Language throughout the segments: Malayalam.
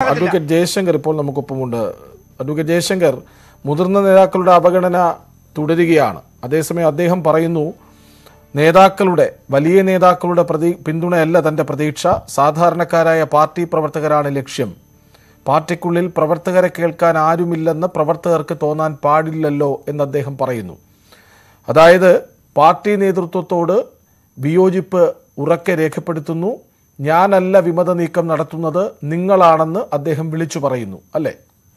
പറ്റില്ല അഡ്വക്കേറ്റ് ജയശങ്കർ ഇപ്പോൾ നമുക്കൊപ്പമുണ്ട് അഡ്വക്കേറ്റ് ജയശങ്കർ മുതിർന്ന നേതാക്കളുടെ അവഗണന തുടരുകയാണ് അതേസമയം അദ്ദേഹം പറയുന്നു നേതാക്കളുടെ വലിയ നേതാക്കളുടെ പ്രതി പിന്തുണയല്ല തൻ്റെ പ്രതീക്ഷ സാധാരണക്കാരായ പാർട്ടി പ്രവർത്തകരാണ് ലക്ഷ്യം പാർട്ടിക്കുള്ളിൽ പ്രവർത്തകരെ കേൾക്കാൻ ആരുമില്ലെന്ന് പ്രവർത്തകർക്ക് തോന്നാൻ പാടില്ലല്ലോ എന്ന് അദ്ദേഹം പറയുന്നു അതായത് പാർട്ടി നേതൃത്വത്തോട് വിയോജിപ്പ് ഉറക്കെ രേഖപ്പെടുത്തുന്നു ഞാനല്ല വിമത നീക്കം നടത്തുന്നത് നിങ്ങളാണെന്ന് അദ്ദേഹം വിളിച്ചു പറയുന്നു അല്ലേ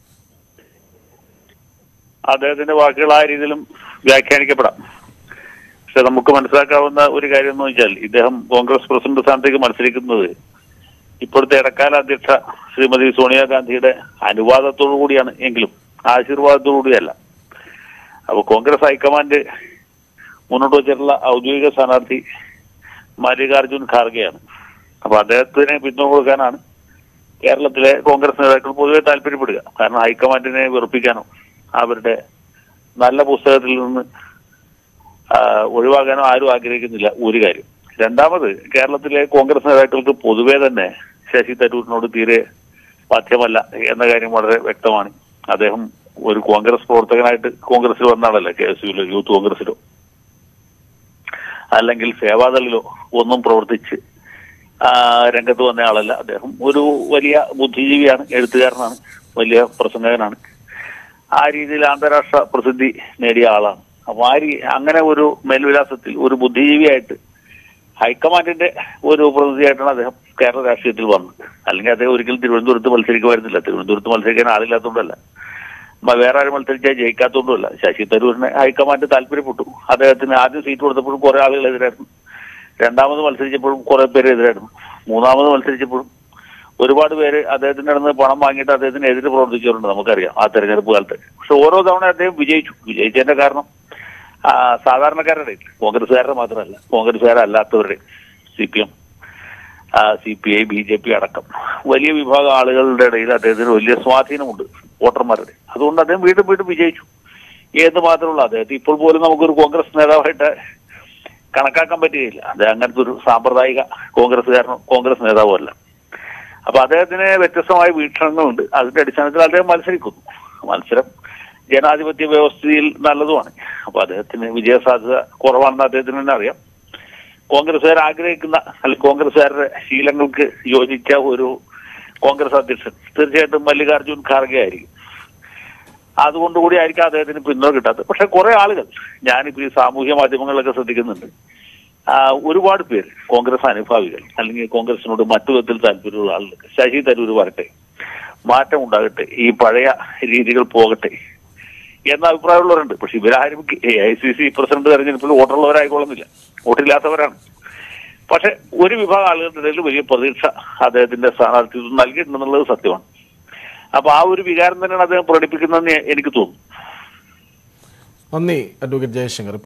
അദ്ദേഹത്തിന്റെ വാക്കുകൾ ആ രീതിയിലും വ്യാഖ്യാനിക്കപ്പെടാം പക്ഷെ നമുക്ക് മനസ്സിലാക്കാവുന്ന ഒരു കാര്യം എന്ന് വെച്ചാൽ ഇദ്ദേഹം കോൺഗ്രസ് പ്രസിഡന്റ് സ്ഥാനത്തേക്ക് മത്സരിക്കുന്നത് ഇപ്പോഴത്തെ ഇടക്കാല അധ്യക്ഷ ശ്രീമതി സോണിയാഗാന്ധിയുടെ അനുവാദത്തോടു കൂടിയാണ് എങ്കിലും ആശീർവാദത്തോടു കൂടിയല്ല അപ്പൊ കോൺഗ്രസ് ഹൈക്കമാൻഡ് മുന്നോട്ട് വെച്ചിട്ടുള്ള ഔദ്യോഗിക സ്ഥാനാർത്ഥി മല്ലികാർജുൻ ഖാർഗെയാണ് അപ്പൊ അദ്ദേഹത്തിന് പിന്തുണ കൊടുക്കാനാണ് കേരളത്തിലെ കോൺഗ്രസ് നേതാക്കൾ പൊതുവെ താല്പര്യപ്പെടുക കാരണം ഹൈക്കമാൻഡിനെ വെറുപ്പിക്കാനോ അവരുടെ നല്ല പുസ്തകത്തിൽ നിന്ന് ആ, ഒഴിവാക്കാനോ ആരും ആഗ്രഹിക്കുന്നില്ല ഒരു കാര്യം രണ്ടാമത് കേരളത്തിലെ കോൺഗ്രസ് നേതാക്കൾക്ക് പൊതുവെ തന്നെ ശശി തരൂരിനോട് തീരെ പാഠ്യമല്ല എന്ന കാര്യം വളരെ വ്യക്തമാണ് അദ്ദേഹം ഒരു കോൺഗ്രസ് പ്രവർത്തകനായിട്ട് കോൺഗ്രസിൽ വന്നാണല്ലോ കെ എസ് യുയിലോ യൂത്ത് കോൺഗ്രസിലോ അല്ലെങ്കിൽ സേവാദളിലോ ഒന്നും പ്രവർത്തിച്ച് ആ, രംഗത്ത് വന്ന ആളല്ല അദ്ദേഹം ഒരു വലിയ ബുദ്ധിജീവിയാണ് എഴുത്തുകാരനാണ് വലിയ പ്രസംഗകനാണ് ആ രീതിയിൽ അന്താരാഷ്ട്ര പ്രസിദ്ധി നേടിയ ആളാണ് അപ്പൊ ആ രീ അങ്ങനെ ഒരു മേൽവിലാസത്തിൽ ഒരു ബുദ്ധിജീവിയായിട്ട് ഹൈക്കമാൻഡിന്റെ ഒരു പ്രതിനിധിയായിട്ടാണ് അദ്ദേഹം കേരള രാഷ്ട്രീയത്തിൽ വന്നത് അല്ലെങ്കിൽ അദ്ദേഹം ഒരിക്കലും തിരുവനന്തപുരത്ത് മത്സരിക്കുമായിരുന്നില്ല തിരുവനന്തപുരത്ത് മത്സരിക്കാൻ ആളില്ലാത്തതുകൊണ്ടല്ല മ- വേറെ ആരും മത്സരിച്ചാൽ ജയിക്കാത്തതുകൊണ്ടുമല്ല ശശി തരൂരിനെ ഹൈക്കമാൻഡ് താല്പര്യപ്പെട്ടു അദ്ദേഹത്തിന് ആദ്യം സീറ്റ് കൊടുത്തപ്പോഴും കുറെ ആളുകൾ എതിരായിരുന്നു രണ്ടാമത് മത്സരിച്ചപ്പോഴും കുറെ പേര് എതിരായിരുന്നു മൂന്നാമത് മത്സരിച്ചപ്പോഴും ഒരുപാട് പേര് അദ്ദേഹത്തിന്റെ അടുത്ത് പണം വാങ്ങിയിട്ട് അദ്ദേഹത്തിന് എതിരെ പ്രവർത്തിച്ചവരുണ്ട് നമുക്കറിയാം ആ തെരഞ്ഞെടുപ്പ് കാലത്ത് പക്ഷെ ഓരോ തവണ അദ്ദേഹം വിജയിച്ചു വിജയിച്ചതിന്റെ കാരണം ആ, സാധാരണക്കാരുടെ കോൺഗ്രസ്സുകാരുടെ മാത്രമല്ല കോൺഗ്രസ്സുകാരല്ലാത്തവരുടെ C P M C P I B J P അടക്കം വലിയ വിഭാഗം ആളുകളുടെ ഇടയിൽ അദ്ദേഹത്തിന് വലിയ സ്വാധീനമുണ്ട് വോട്ടർമാരുടെ അതുകൊണ്ട് അദ്ദേഹം വീണ്ടും വീണ്ടും വിജയിച്ചു ഏത് മാത്രമുള്ള അദ്ദേഹത്തെ ഇപ്പോൾ പോലും നമുക്കൊരു കോൺഗ്രസ് നേതാവായിട്ട് കണക്കാക്കാൻ പറ്റുകയില്ല അദ്ദേഹം അങ്ങനത്തെ ഒരു സാമ്പ്രദായിക കോൺഗ്രസ്സുകാരനോ കോൺഗ്രസ് നേതാവോ അല്ല അപ്പൊ അദ്ദേഹത്തിന് വ്യത്യസ്തമായ വീക്ഷണങ്ങളുണ്ട് അതിന്റെ അടിസ്ഥാനത്തിൽ അദ്ദേഹം മത്സരിക്കുന്നു മത്സരം ജനാധിപത്യ വ്യവസ്ഥയിൽ നല്ലതുമാണ് അപ്പൊ അദ്ദേഹത്തിന് വിജയസാധ്യത കുറവാണെന്ന് അദ്ദേഹത്തിന് തന്നെ അറിയാം കോൺഗ്രസ്സുകാർ ആഗ്രഹിക്കുന്ന അല്ലെങ്കിൽ കോൺഗ്രസ്സുകാരുടെ ശീലങ്ങൾക്ക് യോജിച്ച ഒരു കോൺഗ്രസ് അധ്യക്ഷൻ തീർച്ചയായിട്ടും മല്ലികാർജുൻ ഖാർഗെ ആയിരിക്കും അതുകൊണ്ടുകൂടി ആയിരിക്കും അദ്ദേഹത്തിന് പിന്തുണ കിട്ടാത്തത് പക്ഷെ കുറെ ആളുകൾ ഞാനിപ്പോ ഈ സാമൂഹ്യ മാധ്യമങ്ങളിലൊക്കെ ശ്രദ്ധിക്കുന്നുണ്ട് ആ, ഒരുപാട് പേര് കോൺഗ്രസ് അനുഭാവികൾ അല്ലെങ്കിൽ കോൺഗ്രസിനോട് മറ്റു വിധത്തിൽ താല്പര്യമുള്ള ആളുകൾ ശശി തരൂർ വരട്ടെ മാറ്റം ഉണ്ടാകട്ടെ ഈ പഴയ രീതികൾ പോകട്ടെ എന്ന അഭിപ്രായമുള്ളവരുണ്ട് പക്ഷെ ഇവരാരും A I C C president തെരഞ്ഞെടുപ്പിൽ വോട്ടുള്ളവരായിക്കൊള്ളുന്നില്ല വോട്ടില്ലാത്തവരാണ് പക്ഷെ ഒരു വിഭാഗം ആളുകളുടെ ഇടയിൽ വലിയ പ്രതീക്ഷ അദ്ദേഹത്തിന്റെ സ്ഥാനാർത്ഥിത്വം നൽകിയിട്ടുണ്ടെന്നുള്ളത് സത്യമാണ് അപ്പൊ ആ ഒരു വികാരം തന്നെയാണ് അദ്ദേഹം പ്രകടിപ്പിക്കുന്നതെന്ന് എനിക്ക് തോന്നുന്നു നന്ദി അഡ്വക്കേറ്റ് ജയശങ്കർ